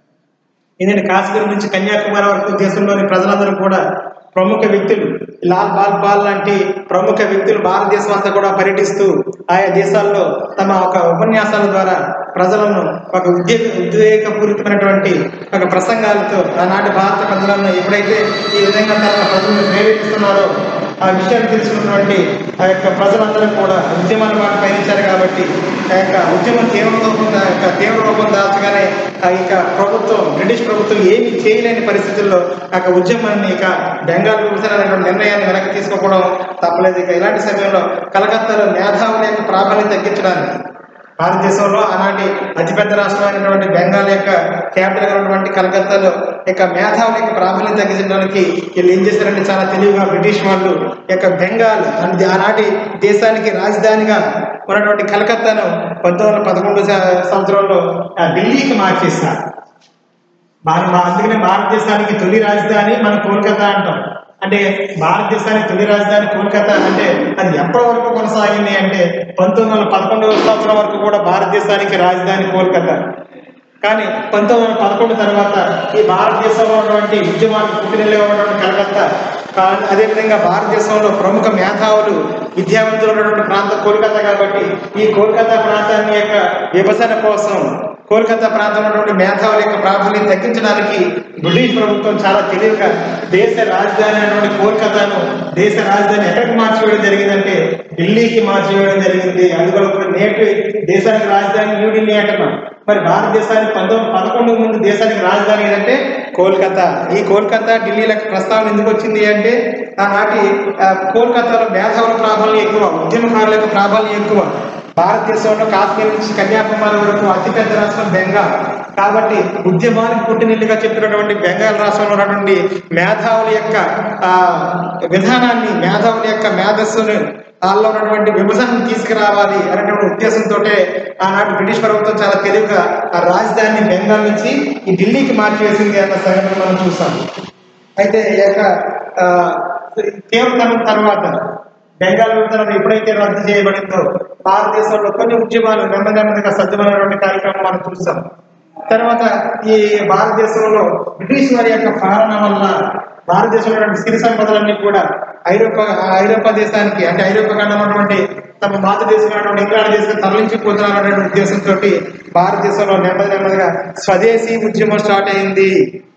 ఎందుకంటే కాశ్మీర్ నుంచి కన్యాకుమారి వరకు దేశంలోని ప్రజలందరూ కూడా ప్రముఖ వ్యక్తులు లాల్ బాల్ పాల్ లాంటి ప్రముఖ వ్యక్తులు భారతదేశం అంతా కూడా పర్యటిస్తూ ఆయా దేశాల్లో తమ ఒక ఉపన్యాసాల ద్వారా ప్రజలను ఒక ఉద్వేగ ఉద్వేగపూరితమైనటువంటి ఒక ప్రసంగాలతో ఆనాటి భారత ప్రజలను ఎప్పుడైతే ఈ విధంగా తన ప్రజలను ప్రేరేపిస్తున్నారో ఆ విషయాన్ని తెలుసుకున్నటువంటి ఆ యొక్క ప్రజలందరూ కూడా ఉద్యమాల మాట పయనించారు కాబట్టి ఆ యొక్క ఉద్యమం తీవ్ర రూపం దా- యొక్క తీవ్ర రూపం దాల్చగానే ఆ యొక్క ప్రభుత్వం బ్రిటిష్ ప్రభుత్వం ఏమీ చేయలేని పరిస్థితుల్లో ఆ యొక్క ఉద్యమాన్ని ఇక బెంగాల్ విభజన అనేటువంటి నిర్ణయాన్ని వెనక్కి తీసుకోవడం తప్పలేదు ఇక ఇలాంటి సమయంలో కలకత్తాలో మేధావుల యొక్క ప్రాబల్యం తగ్గించడానికి భారతదేశంలో ఆనాటి అతిపెద్ద రాష్ట్రమైనటువంటి బెంగాల్ యొక్క క్యాపిటల్ ఉన్నటువంటి కలకత్తాలో యొక్క మేధావుల యొక్క ప్రాబల్యం తగ్గించడానికి వీళ్ళు ఏం చేశారంటే చాలా తెలివిగా బ్రిటిష్ వాళ్ళు ఈ యొక్క బెంగాల్ అనేది ఆనాటి దేశానికి రాజధానిగా ఉన్నటువంటి కలకత్తాను పంతొమ్మిది వందల పదకొండు స- సంవత్సరంలో ఆ ఢిల్లీకి మార్చేస్తారు మన మా- అందుకనే భారతదేశానికి తొలి రాజధాని మన కోల్కతా అంటాం అంటే భారతదేశానికి తొలి రాజధాని కోల్కతా అంటే అది ఎప్పటి వరకు కొనసాగింది అంటే పంతొమ్మిది వందల పదకొండవ సంవత్సరం వరకు కూడా భారతదేశానికి రాజధాని కోల్కతా కానీ పంతొమ్మిది వందల పదకొండు తర్వాత ఈ భారతదేశంలో ఉన్నటువంటి ఉద్యమానికి పుట్టినెల్లి ఉన్నటువంటి కలకత్తా కా- అదేవిధంగా భారతదేశంలో ప్రముఖ మేధావులు విద్యావంతులు ఉన్నటువంటి ప్రాంతం కోల్కతా కాబట్టి ఈ కోల్కతా ప్రాంతాన్ని యొక్క విభజన కోసం కోల్కతా ప్రాంతంలో ఉన్నటువంటి మేధావుల యొక్క ప్రాబల్యం తగ్గించడానికి బ్రిటిష్ ప్రభుత్వం చాలా తెలివిగా దేశ రాజధాని అయినటువంటి కోల్కతాను దేశ రాజధాని ఎక్కడికి మార్చివేయడం జరిగిందంటే ఢిల్లీకి మార్చివేయడం జరిగింది అందువల్ల నేటి దేశానికి రాజధాని న్యూఢిల్లీ అంటున్నాం మరి భారతదేశానికి పంతొమ్మిది పదకొండు ముందు దేశానికి రాజధాని ఏదంటే కోల్కతా ఈ కోల్కతా ఢిల్లీలకు ప్రస్తావన ఎందుకు వచ్చింది అంటే ఆనాటి ఆ, కోల్కతాలో మేధావుల ప్రాబల్యం ఎక్కువ ఉద్యమకారుల యొక్క ప్రాబల్యం ఎక్కువ భారతదేశంలో కాశ్మీర్ నుంచి కన్యాకుమారి వరకు అతిపెద్ద రాష్ట్రం బెంగాల్ కాబట్టి ఉద్యమానికి పుట్టినిల్లుగా చెప్పినటువంటి బెంగాల్ రాష్ట్రంలో ఉన్నటువంటి మేధావుల యొక్క ఆ, విధానాన్ని మేధావుల యొక్క మేధస్సును వాళ్ళలో ఉన్నటువంటి విభజనను తీసుకురావాలి అనేటువంటి ఉద్దేశంతో ఆనాటి బ్రిటిష్ ప్రభుత్వం చాలా తెలివిగా ఆ రాజధానిని బెంగాల్ నుంచి ఈ ఢిల్లీకి మార్చివేసింది అన్న సంగతిని మనం చూసాం అయితే ఈ యొక్క ఆ, తీవ్రతరం తర్వాత బెంగాల్ విభజన ఎప్పుడైతే రద్దు చేయబడిందో భారతదేశంలో కొన్ని ఉద్యమాలు నెమ్మది నెమ్మదిగా సజ్జమైనటువంటి కార్యక్రమం మనం చూసాం తర్వాత ఈ భారతదేశంలో బ్రిటిష్ వారి యొక్క పాలన వల్ల భారతదేశంలో ఉన్నటువంటి సిరి సంపదలన్నీ కూడా ఐరోపా ఐరోపా దేశానికి అంటే ఐరోపా ఖండంలో ఉన్నటువంటి తమ మాతృదేశమైనటువంటి ఇంగ్లాండ్ దేశం తరలించిపోతున్నారనే ఉద్దేశంతో భారతదేశంలో నెమ్మది నెమ్మదిగా స్వదేశీ ఉద్యమం స్టార్ట్ అయింది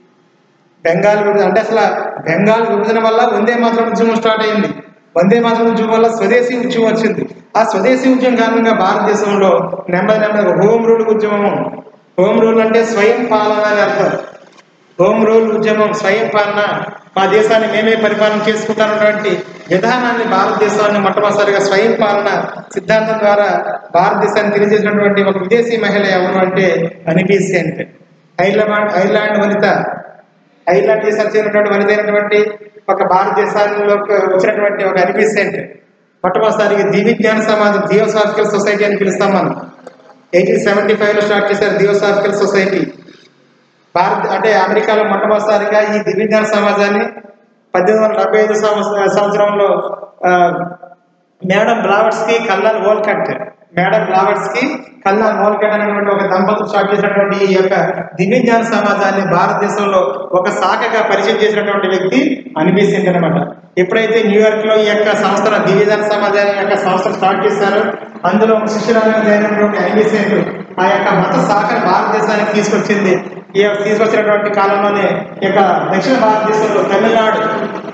బెంగాల్ విభజన అంటే అసలు బెంగాల్ విభజన వల్ల వందే మాత్రం ఉద్యమం స్టార్ట్ అయింది వందే మాత్రం ఉద్యమం వల్ల స్వదేశీ ఉద్యమం వచ్చింది ఆ స్వదేశీ ఉద్యమం కారణంగా భారతదేశంలో నెమ్మది నెమ్మదిగా హోమ్ రూల్ ఉద్యమము హోమ్ రూల్ అంటే స్వయం పాలన అని అర్థం హోమ్ రూల్ ఉద్యమం స్వయం పాలన మా దేశాన్ని మేమే పరిపాలన చేసుకుంటానటువంటి విధానాన్ని భారతదేశాన్ని మొట్టమొదటిసారిగా స్వయం పాలన సిద్ధాంతం ద్వారా భారతదేశాన్ని తెలియజేసినటువంటి ఒక విదేశీ మహిళ ఎవరు అంటే అనిబీసెంట్ ఐర్లాండ్ ఐర్లాండ్ వనిత ఐర్లాండ్ దేశానికి చెందినటువంటి వనిత అయినటువంటి ఒక భారతదేశాల్లోకి వచ్చినటువంటి ఒక అనిబీసెంట్ మొట్టమొదటిసారిగా దివిజ్ఞాన సమాజం థియోసాఫికల్ సొసైటీ అని పిలుస్తాం మనం ఎయిటీన్ సెవెంటీ ఫైవ్లో స్టార్ట్ చేశారు థియోసాఫికల్ సొసైటీ భారత్ అంటే అమెరికాలో మొట్టమొదటిసారిగా ఈ దివ్యజ్ఞాన సమాజాన్ని పద్దెనిమిది వందల డెబ్బై ఐదు సంవత్సర సంవత్సరంలో ఆ, మేడం బ్లావర్స్ కి కల్లాల్ వోల్కట్ మేడం బ్లావర్స్ కి కల్లాల్ వోల్కట్ అనేటువంటి ఒక దంపతులు స్టార్ట్ చేసినటువంటి ఈ యొక్క దివ్యజ్ఞాన సమాజాన్ని భారతదేశంలో ఒక శాఖగా పరిచయం చేసినటువంటి వ్యక్తి అనిపిస్తుంది అనమాట ఎప్పుడైతే న్యూయార్క్ లో ఈ యొక్క సంస్థను దివ్యజ్ఞాన సమాజాన్ని యొక్క సంస్థ స్టార్ట్ చేశారో అందులో శిష్యురాలుగా జరిగినటువంటి అనిపిస్తుంది ఆ యొక్క మత శాఖను భారతదేశానికి తీసుకొచ్చింది ఈ యొక్క తీసుకొచ్చినటువంటి కాలంలోనే ఈ యొక్క దక్షిణ భారతదేశంలో తమిళనాడు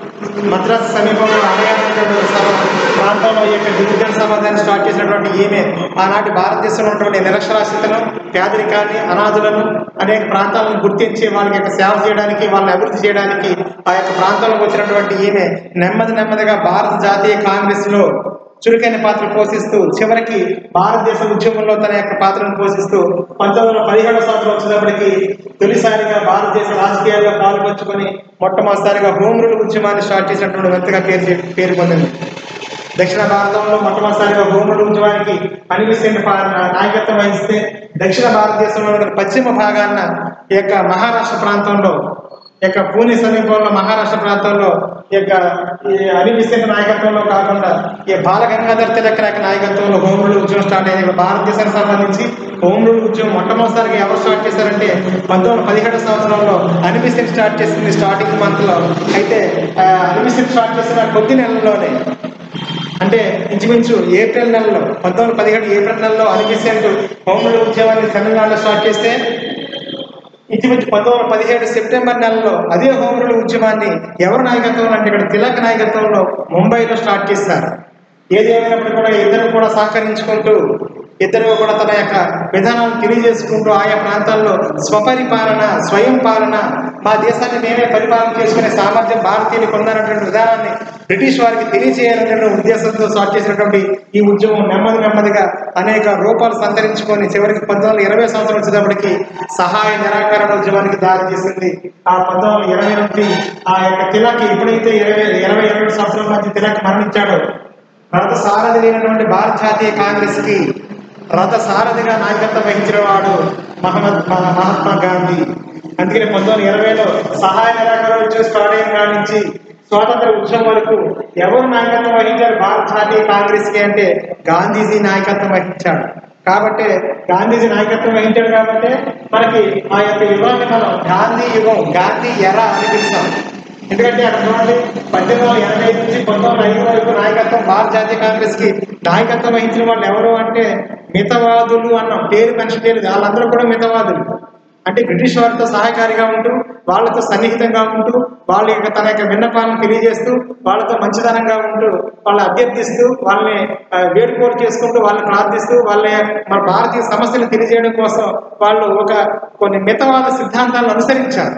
మద్రాసు సమీపంలో అనేటువంటి ప్రాంతంలో ఈ యొక్క దివ్యజ్ఞాన సమాజాన్ని స్టార్ట్ చేసినటువంటి ఈమె ఆనాటి భారతదేశంలో ఉన్నటువంటి నిరక్షరాస్యతను పేదరికాన్ని అనాథులను అనేక ప్రాంతాలను గుర్తించి వాళ్ళకి యొక్క సేవ చేయడానికి వాళ్ళని అభివృద్ధి చేయడానికి ఆ యొక్క ప్రాంతంలోకి వచ్చినటువంటి ఈమె నెమ్మది నెమ్మదిగా భారత జాతీయ కాంగ్రెస్ లో చురుకైన పాత్ర పోషిస్తూ చివరికి భారతదేశ ఉద్యమంలో తన యొక్క పాత్రను పోషిస్తూ పంతొమ్మిది వందల పదిహేడవ సంవత్సరం వచ్చినప్పటికీ తొలిసారిగా భారతదేశ రాజకీయాల్లో పాల్పంచుకొని మొట్టమొదటిసారిగా హోమ్ రూల్ ఉద్యమాన్ని స్టార్ట్ చేసినటువంటి వ్యక్తిగా పేరు చే- పేరు పొందింది దక్షిణ భారతంలో మొట్టమొదటిసారిగా హోమ్ రూల్ ఉద్యమానికి అనివిసెంట్ నాయకత్వం వహిస్తే దక్షిణ భారతదేశంలో ఉన్న పశ్చిమ భాగాన్న ఈ యొక్క మహారాష్ట్ర ప్రాంతంలో ఈ యొక్క పూణే సమీపంలో మహారాష్ట్ర ప్రాంతంలో ఈ యొక్క ఈ అనివిసెంట్ నాయకత్వంలో కాకుండా ఈ బాలగంగాధర్ తిలక్ యొక్క నాయకత్వంలో హోమ్ రూల్ ఉద్యమం స్టార్ట్ అయింది భారతదేశానికి సంబంధించి హోమ్ రూల్ ఉద్యమం మొట్టమొదటిసారిగా ఎవరు స్టార్ట్ చేశారంటే పంతొమ్మిది వందల పదిహేడు సంవత్సరంలో అనివిసెంట్ స్టార్ట్ చేసింది స్టార్టింగ్ మంత్ లో అయితే అనివిసెంట్ స్టార్ట్ చేసిన కొద్ది నెలల్లోనే అంటే ఇంచుమించు ఏప్రిల్ నెలలో పంతొమ్మిది వందల పదిహేడు ఏప్రిల్ నెలలో అనిపిసెంట్ హోముల ఉద్యమాన్ని తమిళనాడులో స్టార్ట్ చేస్తే ఇంచుమించు పంతొమ్మిది వందల పదిహేడు సెప్టెంబర్ నెలలో అదే హోముల ఉద్యమాన్ని ఎవరి నాయకత్వంలో అంటే ఇక్కడ తిలక్ నాయకత్వంలో ముంబైలో స్టార్ట్ చేశారు ఏది ఏమైనప్పుడు కూడా ఇద్దరు కూడా సహకరించుకుంటూ ఇద్దరు కూడా తన యొక్క విధానాలను తెలియజేసుకుంటూ ఆయా ప్రాంతాల్లో స్వపరిపాలన స్వయం పాలన మా దేశాన్ని మేమే పరిపాలన చేసుకునే సామర్థ్యం భారతీయులకు ఉందన్నటువంటి విధానాన్ని బ్రిటిష్ వారికి తెలియజేయాలనే ఉద్దేశంతో స్టార్ట్ చేసినటువంటి ఈ ఉద్యమం నెమ్మది నెమ్మదిగా అనేక రూపాలు సంతరించుకొని చివరికి పంతొమ్మిది వందల ఇరవై సంవత్సరం వచ్చేటప్పటికి సహాయ నిరాకరణ ఉద్యమానికి దారి తీసింది ఆ పంతొమ్మిది వందల ఇరవై నుండి ఆ యొక్క తిలక్ ఎప్పుడైతే ఇరవై ఇరవై ఇరవై సంవత్సరం మధ్య తిలక్ మరణించాడో రథ సారథి లేనటువంటి భారత జాతీయ కాంగ్రెస్ కి రథ సారథిగా నాయకత్వం వహించిన వాడు మహమ్మద్ మహ- మహాత్మా గాంధీ అందుకని పంతొమ్మిది వందల ఇరవైలో సహాయ నిరాకరణ ఉద్యమం స్టార్ట్ అయిన కాడి నుంచి స్వాతంత్ర ఉద్యమం వరకు ఎవరు నాయకత్వం వహించారు భారత జాతీయ కాంగ్రెస్ కి అంటే గాంధీజీ నాయకత్వం వహించాడు కాబట్టి గాంధీజీ నాయకత్వం వహించాడు కాబట్టి మనకి ఆ యొక్క యుగాన్ని మనం గాంధీ యుగం గాంధీ ఎర అని పిలుస్తాం ఎందుకంటే అక్కడ చూడండి పద్దెనిమిది వందల ఎనభై ఐదు నుంచి పంతొమ్మిది వందల ఐదు వరకు నాయకత్వం భారత జాతీయ కాంగ్రెస్ కి నాయకత్వం వహించిన వాళ్ళు ఎవరు అంటే మితవాదులు అన్నాం పేరు మనిషి పేరు వాళ్ళందరూ కూడా మితవాదులు అంటే బ్రిటిష్ వారితో సహాయకారిగా ఉంటూ వాళ్ళతో సన్నిహితంగా ఉంటూ వాళ్ళ యొక్క తన యొక్క విన్నపాలను తెలియజేస్తూ వాళ్ళతో మంచితనంగా ఉంటూ వాళ్ళని అభ్యర్థిస్తూ వాళ్ళని ఆ, వేడుకోలు చేసుకుంటూ వాళ్ళని ప్రార్థిస్తూ వాళ్ళ మన భారతీయ సమస్యలు తెలియజేయడం కోసం వాళ్ళు ఒక కొన్ని మితవాద సిద్ధాంతాలను అనుసరించారు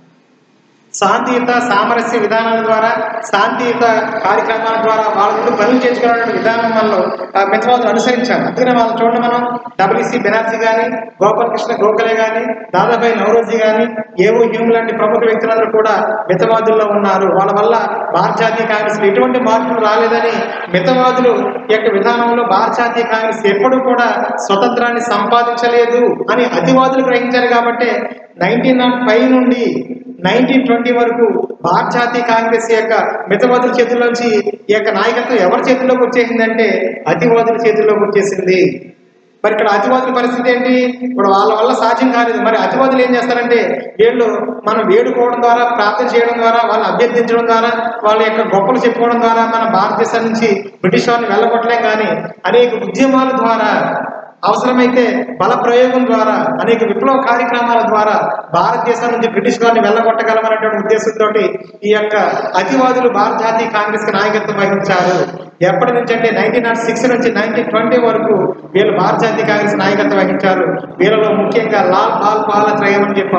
శాంతియుత సామరస్య విధానాల ద్వారా శాంతియుత కార్యక్రమాల ద్వారా వాళ్ళ నుండి పనులు చేసుకునే విధానం మనలో ఆ మితవాదులు అనుసరించాలి అందుకనే వాళ్ళు చూడండి మనం డబ్ల్యూసి బెనర్జీ కానీ గోపాలకృష్ణ గోఖలే కానీ దాదాబాయి నవరోజీ కానీ ఏవో హ్యూమ్ లాంటి ప్రముఖ వ్యక్తులందరూ కూడా మితవాదుల్లో ఉన్నారు వాళ్ళ వల్ల భారత జాతీయ కాంగ్రెస్ ఎటువంటి మార్పులు రాలేదని మితవాదులు యొక్క విధానంలో భారత జాతీయ కాంగ్రెస్ ఎప్పుడూ కూడా స్వతంత్రాన్ని సంపాదించలేదు అని అతివాదులు గ్రహించారు కాబట్టి నైన్టీన్ నాట్ ఫైవ్ నుండి నైన్టీన్ ట్వంటీ వరకు భారత జాతీయ కాంగ్రెస్ యొక్క మితవాదుల చేతుల్లోంచి ఈ యొక్క నాయకత్వం ఎవరి చేతుల్లోకి వచ్చేసిందంటే అతివాదుల చేతుల్లోకి వచ్చేసింది మరి ఇక్కడ అతివాదుల పరిస్థితి ఏంటి ఇప్పుడు వాళ్ళ వల్ల సాధ్యం కాలేదు మరి అతివాదులు ఏం చేస్తారంటే వీళ్ళు మనం వేడుకోవడం ద్వారా ప్రార్థన చేయడం ద్వారా వాళ్ళని అభ్యర్థించడం ద్వారా వాళ్ళ యొక్క గొప్పలు చెప్పుకోవడం ద్వారా మన భారతదేశం నుంచి బ్రిటిష్ వారిని వెళ్ళగొట్టలేం కానీ అనేక ఉద్యమాల ద్వారా అవసరమైతే బల ప్రయోగం ద్వారా అనేక విప్లవ కార్యక్రమాల ద్వారా భారతదేశం నుంచి బ్రిటిష్ వారిని వెళ్ళగొట్టగలమనేటువంటి ఉద్దేశంతో ఈ యొక్క అతివాదులు భారత జాతీయ కాంగ్రెస్ కి నాయకత్వం వహించారు ఎప్పటి నుంచి అంటే నైన్టీన్ నాట్ సిక్స్ నుంచి నైన్టీన్ ట్వంటీ వరకు వీళ్ళు భారత జాతీయ కాంగ్రెస్ నాయకత్వం వహించారు వీళ్ళలో ముఖ్యంగా లాల్ పాల్ పాల త్రయం అని చెప్పాం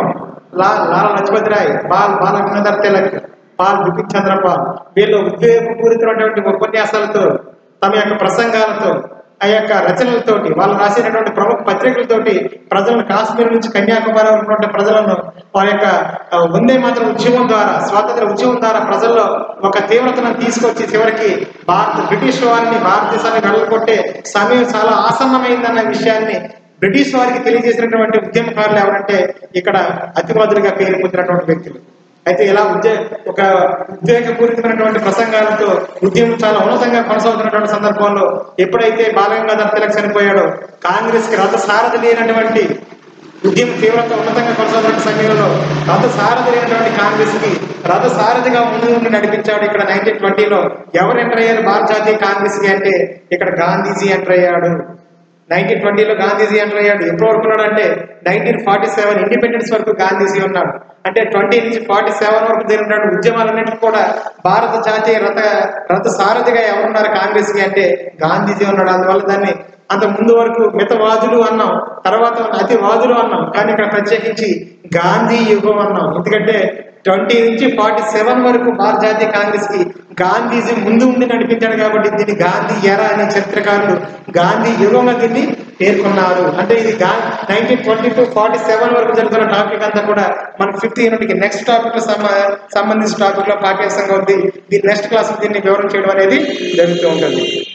లా లాలా లజపతి రాయ్ బాల్ బాల గంగాధర్ తిలక్ పాల్ బిపిన్ చంద్రపాల్ వీళ్ళు ఉద్వేగపూరితమైనటువంటి ఉపన్యాసాలతో తమ యొక్క ప్రసంగాలతో ఆ యొక్క రచనలతోటి వాళ్ళు రాసినటువంటి ప్రముఖ పత్రికలతోటి ప్రజలను కాశ్మీర్ నుంచి కన్యాకుమారి వరకు ఉన్నటువంటి ప్రజలను వారి యొక్క ఆ, వందే మాత్రం ఉద్యమం ద్వారా స్వాతంత్ర ఉద్యమం ద్వారా ప్రజల్లో ఒక తీవ్రతను తీసుకొచ్చి చివరికి భారత బ్రిటిష్ వారిని భారతదేశాన్ని వెళ్ళగొట్టే సమయం చాలా ఆసన్నమైందన్న విషయాన్ని బ్రిటిష్ వారికి తెలియజేసినటువంటి ఉద్యమకారులు ఎవరంటే ఇక్కడ అతివాదులుగా పేరు పొందినటువంటి వ్యక్తులు అయితే ఇలా ఉద్య ఒక ఉద్వేగపూరితమైనటువంటి ప్రసంగాలతో ఉద్యమం చాలా ఉన్నతంగా కొనసాగుతున్నటువంటి సందర్భంలో ఎప్పుడైతే బాలగంగాధర్ తిలక్ చనిపోయాడో కాంగ్రెస్ కి రథ సారథి లేనటువంటి ఉద్యమం తీవ్రత ఉన్నతంగా కొనసాగుతున్న సమయంలో రథ సారథి లేనటువంటి కాంగ్రెస్ కి రథ సారథిగా ముందు నుండి నడిపించాడు ఇక్కడ నైన్టీన్ ట్వంటీలో ఎవరు ఎంటర్ అయ్యారు భారత జాతీయ కాంగ్రెస్ కి అంటే ఇక్కడ గాంధీజీ ఎంటర్ అయ్యాడు నైన్టీన్ ట్వంటీలో గాంధీజీ ఎంటర్ అయ్యాడు ఎప్పుడు వరకు ఉన్నాడు అంటే నైన్టీన్ ఫార్టీ సెవెన్ ఇండిపెండెన్స్ వరకు గాంధీజీ ఉన్నాడు అంటే ట్వంటీ నుంచి ఫార్టీ సెవెన్ వరకు జరిగినటువంటి ఉద్యమాలన్నింటికి కూడా భారత జాతీయ రథ రథ సారథిగా ఎవరున్నారు కాంగ్రెస్ కి అంటే గాంధీజీ ఉన్నాడు అందువల్ల దాన్ని అంత ముందు వరకు మితవాదులు అన్నాం తర్వాత అతివాదులు అన్నాం కానీ ఇక్కడ ప్రత్యేకించి గాంధీ యుగం అన్నాం ఎందుకంటే ట్వంటీ నుంచి ఫార్టీ సెవెన్ వరకు భారత జాతీయ కాంగ్రెస్ కి గాంధీజీ ముందు ఉండి నడిపించాడు కాబట్టి దీన్ని గాంధీ ఎరా అనే చరిత్రకారులు గాంధీ యుగంగా దీన్ని పేర్కొన్నారు అంటే ఇది nineteen twenty to forty seven వరకు జరుగుతున్న టాపిక్ అంతా కూడా మన ఫిఫ్త్ యూనిట్కి నెక్స్ట్ టాపిక్ లో సంబ- సంబంధించిన టాపిక్ లో పాఠ్యాంశంగా ఉంది దీని నెక్స్ట్ క్లాస్ దీన్ని వివరం చేయడం అనేది జరుగుతూ ఉంటుంది